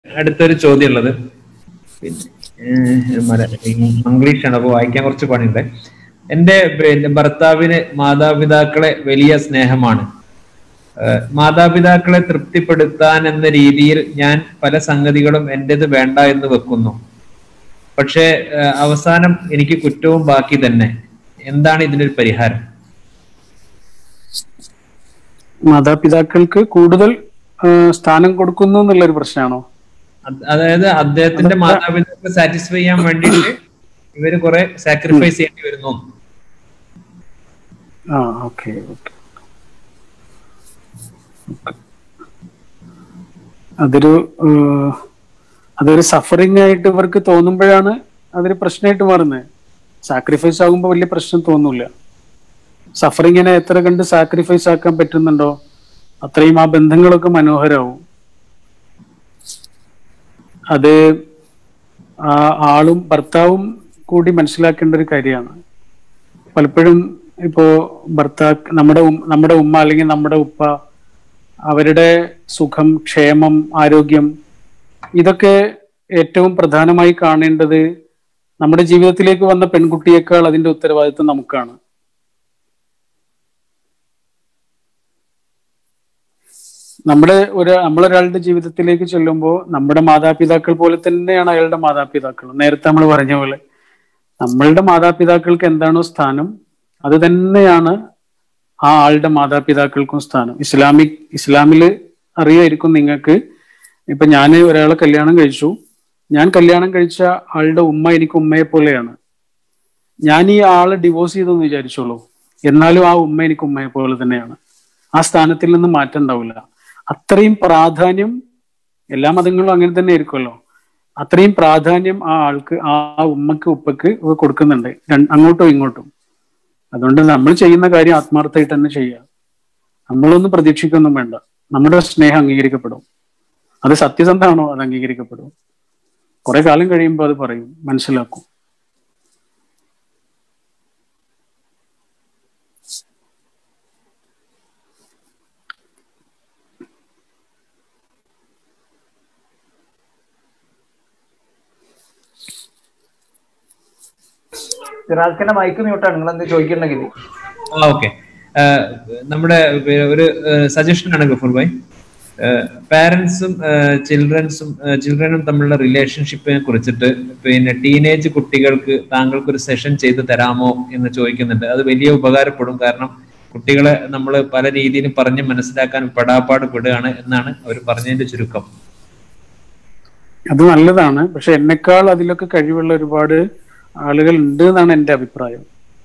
അടുത്തൊരു ചോദ്യം ഉള്ളത് പിന്നെ ഏഹ്, മല- മംഗ്ലീഷാണ് അപ്പൊ വായിക്കാൻ കുറച്ച് പണിയുണ്ട് എന്റെ പിന്നെ ഭർത്താവിന് മാതാപിതാക്കളെ വലിയ സ്നേഹമാണ് ഏഹ്, മാതാപിതാക്കളെ തൃപ്തിപ്പെടുത്താൻ എന്ന രീതിയിൽ ഞാൻ പല സംഗതികളും എന്റേത് വേണ്ട എന്ന് വെക്കുന്നു പക്ഷേ ഏഹ്, അവസാനം എനിക്ക് കുറ്റവും ബാക്കി തന്നെ എന്താണ് ഇതിനൊരു പരിഹാരം മാതാപിതാക്കൾക്ക് കൂടുതൽ ആ, സ്ഥാനം കൊടുക്കുന്നു എന്നുള്ളൊരു പ്രശ്നമാണോ അത് അതായത് അദ്ദേഹത്തിന്റെ മാതാപിതാക്കളെ സാറ്റിസ്ഫൈ ചെയ്യാൻ വേണ്ടിയിട്ട് ഇവര് കുറെ സാക്രിഫൈസ് ചെയ്യേണ്ടി വരുന്നു ആ ഓക്കെ ഓക്കെ അതൊരു ഏഹ്, അതൊരു സഫറിങ് ആയിട്ട് ഇവർക്ക് തോന്നുമ്പോഴാണ് അതൊരു പ്രശ്നമായിട്ട് മാറുന്നത് സാക്രിഫൈസ് ആകുമ്പോൾ വലിയ പ്രശ്നം തോന്നൂല സഫറിങ്ങിനെ എത്ര കണ്ട് സാക്രിഫൈസ് ആക്കാൻ പറ്റുന്നുണ്ടോ അത്രയും ആ ബന്ധങ്ങളൊക്കെ മനോഹരമാവും അത് ആ ആളും ഭർത്താവും കൂടി മനസ്സിലാക്കേണ്ട ഒരു കാര്യമാണ് പലപ്പോഴും ഇപ്പോ ഭർത്താ നമ്മുടെ ഉം- നമ്മുടെ ഉമ്മ അല്ലെങ്കിൽ നമ്മുടെ ഉപ്പ അവരുടെ സുഖം ക്ഷേമം ആരോഗ്യം ഇതൊക്കെ ഏറ്റവും പ്രധാനമായി കാണേണ്ടത് നമ്മുടെ ജീവിതത്തിലേക്ക് വന്ന പെൺകുട്ടിയേക്കാൾ അതിന്റെ ഉത്തരവാദിത്വം നമുക്കാണ് നമ്മുടെ ഒരു നമ്മളൊരാളുടെ ജീവിതത്തിലേക്ക് ചെല്ലുമ്പോൾ നമ്മുടെ മാതാപിതാക്കൾ പോലെ തന്നെയാണ് അയാളുടെ മാതാപിതാക്കൾ നേരത്തെ നമ്മൾ പറഞ്ഞ പോലെ നമ്മളുടെ മാതാപിതാക്കൾക്ക് എന്താണോ സ്ഥാനം അത് തന്നെയാണ് ആ ആളുടെ മാതാപിതാക്കൾക്കും സ്ഥാനം ഇസ്ലാമിക് ഇസ്ലാമില് അറിയായിരിക്കും നിങ്ങൾക്ക് ഇപ്പൊ ഞാൻ ഒരാളെ കല്യാണം കഴിച്ചു ഞാൻ കല്യാണം കഴിച്ച ആളുടെ ഉമ്മ എനിക്ക് ഉമ്മയെ പോലെയാണ് ഞാൻ ഈ ആളെ ഡിവോഴ്സ് ചെയ്തെന്ന് വിചാരിച്ചോളൂ എന്നാലും ആ ഉമ്മ എനിക്ക് ഉമ്മയെ പോലെ തന്നെയാണ് ആ സ്ഥാനത്തിൽ നിന്ന് മാറ്റം ഉണ്ടാവില്ല അത്രയും പ്രാധാന്യം എല്ലാ മതങ്ങളും അങ്ങനെ തന്നെ ആയിരിക്കുമല്ലോ അത്രയും പ്രാധാന്യം ആ ആൾക്ക് ആ ഉമ്മക്ക് ഉപ്പക്ക് ഒക്കെ കൊടുക്കുന്നുണ്ട് രണ്ട്- അങ്ങോട്ടും ഇങ്ങോട്ടും അതുകൊണ്ട് നമ്മൾ ചെയ്യുന്ന കാര്യം ആത്മാർത്ഥമായിട്ട് തന്നെ ചെയ്യുക നമ്മളൊന്നും പ്രതീക്ഷിക്കൊന്നും വേണ്ട നമ്മുടെ സ്നേഹം അംഗീകരിക്കപ്പെടും അത് സത്യസന്ധമാണോ അത് അംഗീകരിക്കപ്പെടും കുറെ കാലം കഴിയുമ്പോൾ അത് പറയും മനസ്സിലാക്കും സിറാജിന്റെ മൈക്ക് മ്യൂട്ടാണ് നിങ്ങൾ എന്ത് ചോദിക്കണ്ടെങ്കിൽ ആ ഓക്കെ നമ്മുടെ വേ- ഒരു സജഷൻ ആണ് ഗഫൂർ ഭായ് പാരന്റ്സും ചിൽഡ്രൻസും ചിൽഡ്രനും തമ്മിലുള്ള റിലേഷൻഷിപ്പിനെ കുറിച്ചിട്ട് പിന്നെ ടീനേജ് കുട്ടികൾക്ക് താങ്കൾക്ക് ഒരു സെഷൻ ചെയ്ത് തരാമോ എന്ന് ചോദിക്കുന്നുണ്ട് അത് വലിയ ഉപകാരപ്പെടും കാരണം കുട്ടികളെ നമ്മൾ പല രീതിയിലും പറഞ്ഞ് മനസ്സിലാക്കാൻ പെടാപ്പാട് പെടുകയാണ് എന്നാണ് അവർ പറഞ്ഞതിന്റെ ചുരുക്കം അത് നല്ലതാണ് പക്ഷെ എന്നെക്കാൾ അതിലൊക്കെ കഴിവുള്ള ഒരുപാട് ആളുകൾ ഉണ്ട് എന്നാണ് എന്റെ അഭിപ്രായം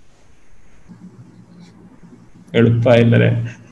എളുപ്പമായില്ലല്ലേ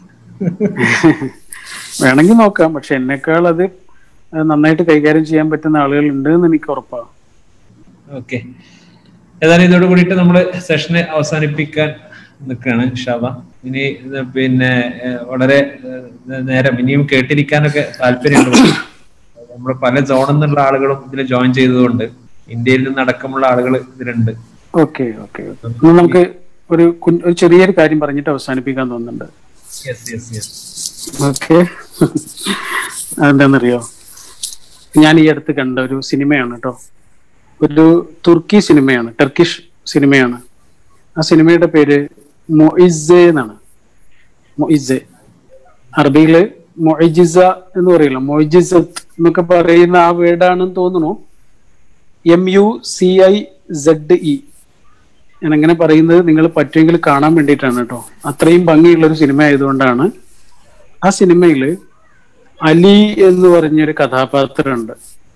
വേണമെങ്കിൽ നോക്കാം പക്ഷെ എന്നെക്കാൾ അത് നന്നായിട്ട് കൈകാര്യം ചെയ്യാൻ പറ്റുന്ന ആളുകൾ ഉണ്ട് എന്ന് എനിക്ക് ഉറപ്പാണ് ഓക്കെ ഏതായാലും ഇതോട് കൂടിയിട്ട് നമ്മൾ സെഷന് അവസാനിപ്പിക്കാൻ നിൽക്കുകയാണ് ഷാബ ഇനി ഇത് പിന്നെ ഏഹ്, വളരെ ഏഹ്, നേരം ഇനിയും കേട്ടിരിക്കാനൊക്കെ താല്പര്യമുണ്ട് നമ്മൾ പല സോണിൽ നിന്നുള്ള ആളുകളും ഇതിൽ ജോയിൻ ചെയ്തതുകൊണ്ട് ഇന്ത്യയിൽ നിന്നടക്കമുള്ള ആളുകൾ ഇതിലുണ്ട് ഓക്കെ ഓക്കെ ഓക്കെ നമുക്ക് ഒരു കുഞ്ഞ് ഒരു ചെറിയൊരു കാര്യം പറഞ്ഞിട്ട് അവസാനിപ്പിക്കാൻ തോന്നുന്നുണ്ട് യെസ് യെസ് യെസ് ഓക്കെ അതെന്താണെന്നറിയോ ഞാൻ ഈ അടുത്ത് കണ്ട ഒരു സിനിമയാണ് കേട്ടോ ഒരു തുർക്കി സിനിമയാണ് ടർക്കിഷ് സിനിമയാണ് ആ സിനിമയുടെ പേര് മൊയിസെ എന്നാണ് മൊയിസെ അറബിയില് മൊയ്ജിസ എന്ന് പറയില്ല മൊയ്ജിസത്ത് എന്നൊക്കെ പറയുന്ന ആ വേർഡാണെന്ന് തോന്നുന്നു M U C I Z E ഞാൻ അങ്ങനെ പറയുന്നത് നിങ്ങൾ പറ്റുമെങ്കിൽ കാണാൻ വേണ്ടിയിട്ടാണ് കേട്ടോ അത്രയും ഭംഗിയുള്ള ഒരു സിനിമ ആയതുകൊണ്ടാണ് ആ സിനിമയിൽ അലി എന്ന് പറഞ്ഞൊരു കഥാപാത്രമുണ്ട്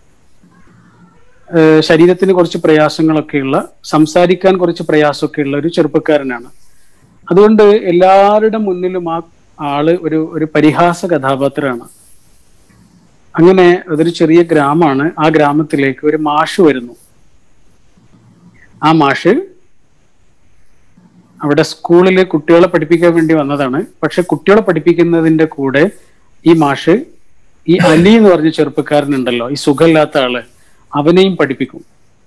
ഏഹ് ശരീരത്തിന് കുറച്ച് പ്രയാസങ്ങളൊക്കെയുള്ള സംസാരിക്കാൻ കുറച്ച് പ്രയാസമൊക്കെയുള്ള ഒരു ചെറുപ്പക്കാരനാണ് അതുകൊണ്ട് എല്ലാവരുടെ മുന്നിലും ആ ആള് ഒരു ഒരു പരിഹാസ കഥാപാത്രമാണ് അങ്ങനെ അതൊരു ചെറിയ ഗ്രാമമാണ് ആ ഗ്രാമത്തിലേക്ക് ഒരു മാഷ് വരുന്നു ആ മാഷ് അവിടെ സ്കൂളിൽ കുട്ടികളെ പഠിപ്പിക്കാൻ വേണ്ടി വന്നതാണ് പക്ഷെ കുട്ടികളെ പഠിപ്പിക്കുന്നതിന്റെ കൂടെ ഈ മാഷ് ഈ അലി എന്ന് പറഞ്ഞ ചെറുപ്പക്കാരനുണ്ടല്ലോ ഈ സുഖമില്ലാത്ത ആള് അവനെയും പഠിപ്പിക്കും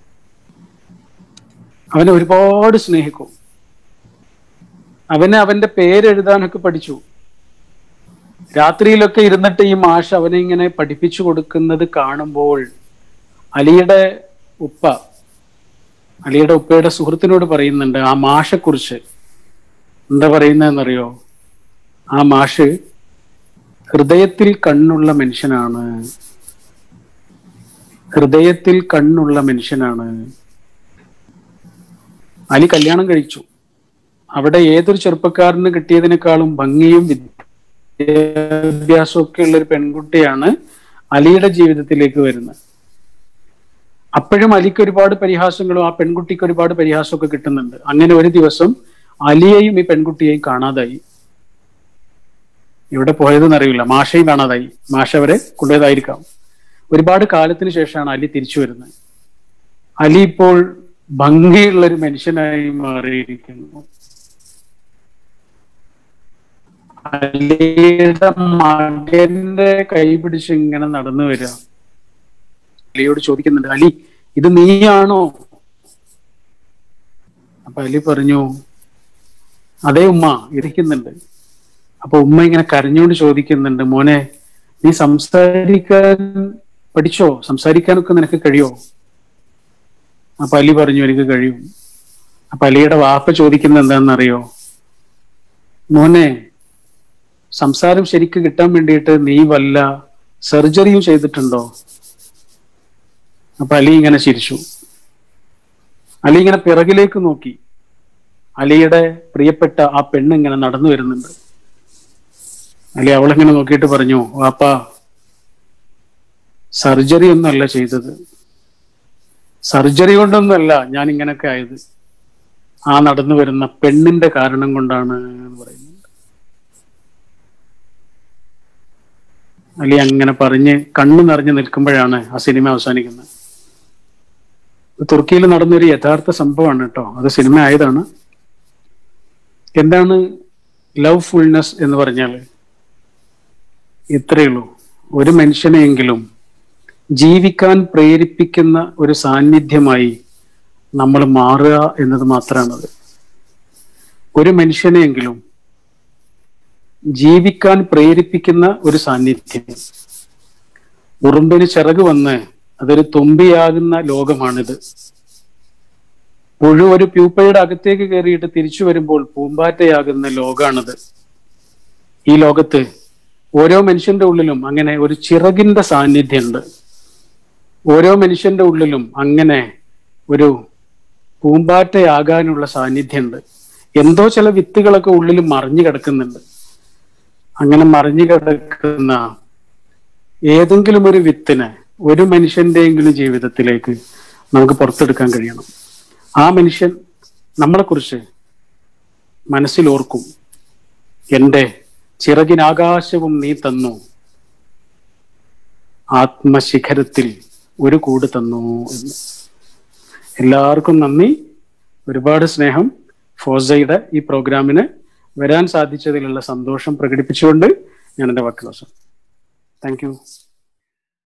അവനെ ഒരുപാട് സ്നേഹിക്കും അവന് അവന്റെ പേരെഴുതാനൊക്കെ പഠിച്ചു രാത്രിയിലൊക്കെ ഇരുന്നിട്ട് ഈ മാഷ് അവനെ ഇങ്ങനെ പഠിപ്പിച്ചു കൊടുക്കുന്നത് കാണുമ്പോൾ അലിയുടെ ഉപ്പ അലിയുടെ ഉപ്പയുടെ സുഹൃത്തിനോട് പറയുന്നുണ്ട് ആ മാഷെക്കുറിച്ച് എന്താ പറയുന്നതെന്നറിയോ ആ മാഷ് ഹൃദയത്തിൽ കണ്ണുള്ള മനുഷ്യനാണ് ഹൃദയത്തിൽ കണ്ണുള്ള മനുഷ്യനാണ് അലി കല്യാണം കഴിച്ചു അവിടെ ഏതൊരു ചെറുപ്പക്കാരന് കിട്ടിയതിനേക്കാളും ഭംഗിയും വിദ്യാഭ്യാസവും ഒക്കെ ഉള്ള ഒരു പെൺകുട്ടിയാണ് അലിയുടെ ജീവിതത്തിലേക്ക് വരുന്നത് അപ്പോഴും അലിക്ക് ഒരുപാട് പരിഹാസങ്ങളും ആ പെൺകുട്ടിക്ക് ഒരുപാട് പരിഹാസമൊക്കെ കിട്ടുന്നുണ്ട് അങ്ങനെ ഒരു ദിവസം അലിയെയും ഈ പെൺകുട്ടിയെയും കാണാതായി ഇവിടെ പോയതെന്ന് അറിയില്ല മാഷയും കാണാതായി മാഷ അവരെ കൊണ്ടുപോയതായിരിക്കാം ഒരുപാട് കാലത്തിന് ശേഷമാണ് അലി തിരിച്ചു വരുന്നത് അലി ഇപ്പോൾ ഭംഗിയുള്ള ഒരു മനുഷ്യനായി മാറിയിരിക്കുന്നു അലിയുടെ മകന്റെ കൈ പിടിച്ച് ഇങ്ങനെ നടന്നു വരിക അലിയോട് ചോദിക്കുന്നുണ്ട് അലി ഇത് നീയാണോ അപ്പൊ അലി പറഞ്ഞു അതേ ഉമ്മ ഇരിക്കുന്നുണ്ട് അപ്പൊ ഉമ്മ ഇങ്ങനെ കരഞ്ഞുകൊണ്ട് ചോദിക്കുന്നുണ്ട് മോനെ നീ സംസാരിക്കാൻ പഠിച്ചോ സംസാരിക്കാനൊക്കെ നിനക്ക് കഴിയോ അപ്പൊ അലി പറഞ്ഞു എനിക്ക് കഴിയും അപ്പൊ അലിയുടെ വാപ്പ ചോദിക്കുന്നത് എന്താണെന്നറിയോ മോനെ സംസാരം ശരിക്ക് കിട്ടാൻ വേണ്ടിയിട്ട് നീ വല്ല സർജറിയും ചെയ്തിട്ടുണ്ടോ അപ്പൊ അലി ഇങ്ങനെ ചിരിച്ചു അലി ഇങ്ങനെ പിറകിലേക്ക് നോക്കി അലിയുടെ പ്രിയപ്പെട്ട ആ പെണ്ണ് ഇങ്ങനെ നടന്നു വരുന്നുണ്ട് അലി അവളിങ്ങനെ നോക്കിയിട്ട് പറഞ്ഞു വാപ്പ സർജറി ഒന്നല്ല ചെയ്തത് സർജറി കൊണ്ടൊന്നുമല്ല ഞാൻ ഇങ്ങനൊക്കെ ആയത് ആ നടന്നു വരുന്ന പെണ്ണിന്റെ കാരണം കൊണ്ടാണ് എന്ന് പറയുന്നുണ്ട് അലി അങ്ങനെ പറഞ്ഞ് കണ്ണു നിറഞ്ഞു നിൽക്കുമ്പോഴാണ് ആ സിനിമ അവസാനിക്കുന്നത് ഇത് തുർക്കിയിൽ നടന്നൊരു യഥാർത്ഥ സംഭവമാണ് കേട്ടോ അത് സിനിമ ആയതാണ് എന്താണ് ലവ് ഫുൾനെസ് എന്ന് പറഞ്ഞാൽ ഇത്രയേ ഉള്ളൂ ഒരു മനുഷ്യനെയെങ്കിലും ജീവിക്കാൻ പ്രേരിപ്പിക്കുന്ന ഒരു സാന്നിധ്യമായി നമ്മൾ മാറുക എന്നത് മാത്രമാണത് ഒരു മനുഷ്യനെയെങ്കിലും ജീവിക്കാൻ പ്രേരിപ്പിക്കുന്ന ഒരു സാന്നിധ്യം ഉറുമ്പിന് ചിറക് വന്ന് അതൊരു തുമ്പിയാകുന്ന ലോകമാണിത് പുഴു ഒരു പ്യൂപ്പയുടെ അകത്തേക്ക് കയറിയിട്ട് തിരിച്ചു വരുമ്പോൾ പൂമ്പാറ്റയാകുന്ന ലോകാണിത് ഈ ലോകത്ത് ഓരോ മനുഷ്യന്റെ ഉള്ളിലും അങ്ങനെ ഒരു ചിറകിന്റെ സാന്നിധ്യമുണ്ട് ഓരോ മനുഷ്യന്റെ ഉള്ളിലും അങ്ങനെ ഒരു പൂമ്പാറ്റയാകാനുള്ള സാന്നിധ്യമുണ്ട് എന്തോ ചില വിത്തുകളൊക്കെ ഉള്ളിൽ മറിഞ്ഞു കിടക്കുന്നുണ്ട് അങ്ങനെ മറിഞ്ഞു കിടക്കുന്ന ഏതെങ്കിലും ഒരു വിത്തിനെ ഒരു മനുഷ്യന്റെയെങ്കിലും ജീവിതത്തിലേക്ക് നമുക്ക് പുറത്തെടുക്കാൻ കഴിയണം ആ മനുഷ്യൻ നമ്മളെക്കുറിച്ച് മനസ്സിൽ ഓർക്കും എൻ്റെ ചിറകിനാകാശവും നീ തന്നു ആത്മശിഖരത്തിൽ ഒരു കൂട് തന്നു എന്ന് എല്ലാവർക്കും നന്ദി ഒരുപാട് സ്നേഹം ഫോസയുടെ ഈ പ്രോഗ്രാമിന് വരാൻ സാധിച്ചതിലുള്ള സന്തോഷം പ്രകടിപ്പിച്ചുകൊണ്ട് ഞാൻ എൻ്റെ വാക്കുകൾ താങ്ക് യു